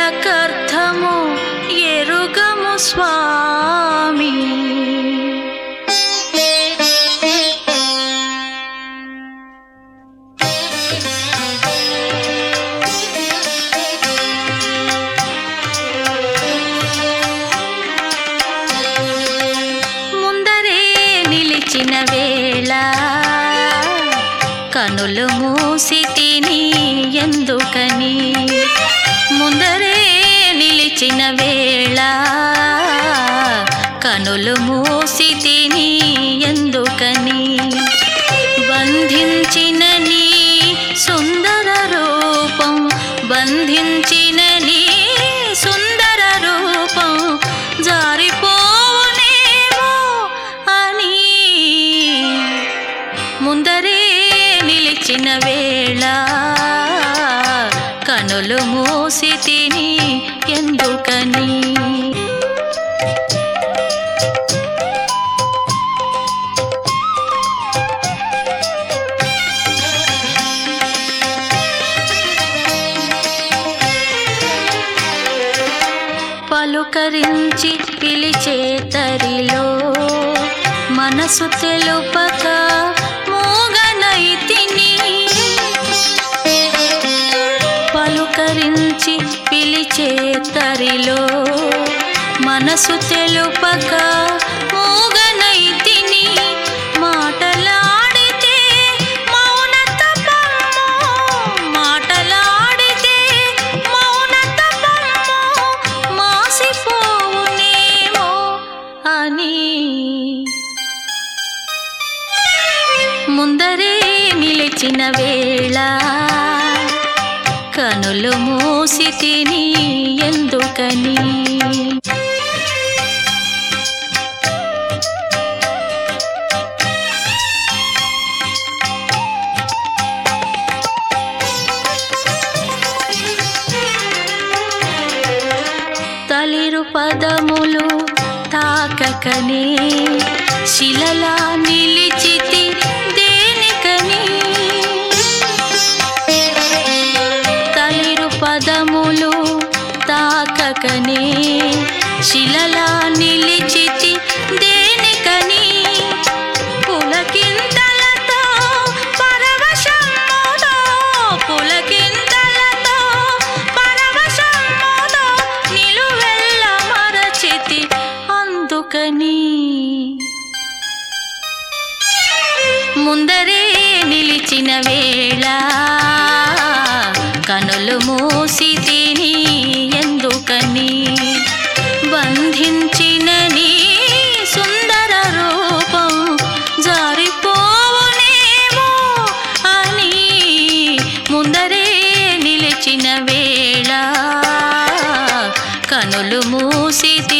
కర్థము ఎరుగము స్వామి ముందరే నిలిచిన వేళ కనులు మూసి తిని ఎందుకని ముందరే నిలిచిన వేళ కనులు మూసి తిని ఎందుకని బంధించిన నీ సుందర రూపం బంధించిన నీ సుందర రూపం జారిపోనేమో అని ముందరే నిలిచిన వేళ కనులు మూసి తిని ఎందుకని పలుకరించి పిలిచే తరిలో మనసు తెలుపక మూగనైతిని పలుకరించి పిలిచే తరిలో మనసు తెలుపక మూగనైతిని మాటలాడితే మౌనతపము మాటలాడితే మౌనతపము మాసిపోవునేమో అని ముందరే నిలిచిన వేళ కనులు మూసి తిని ఎందుకని తలిరు పదములు తాకకనే శిలలా నిలిచితి దేనికని తలిరు పదములు తాకకనే శిలలా నిలిచితి దేనికని పులకింతలతో పరవశముతో పులకింతలతో పరవశముతో నిలువెల్ల మరచితి అందుకని ముందరే నిలిచిన వేళ కనులు మూసి తిని ఎందుకని బంధించిన నీ సుందర రూపం జారిపోవునేమో అని ముందరే నిలిచిన వేళ కనులు మూసి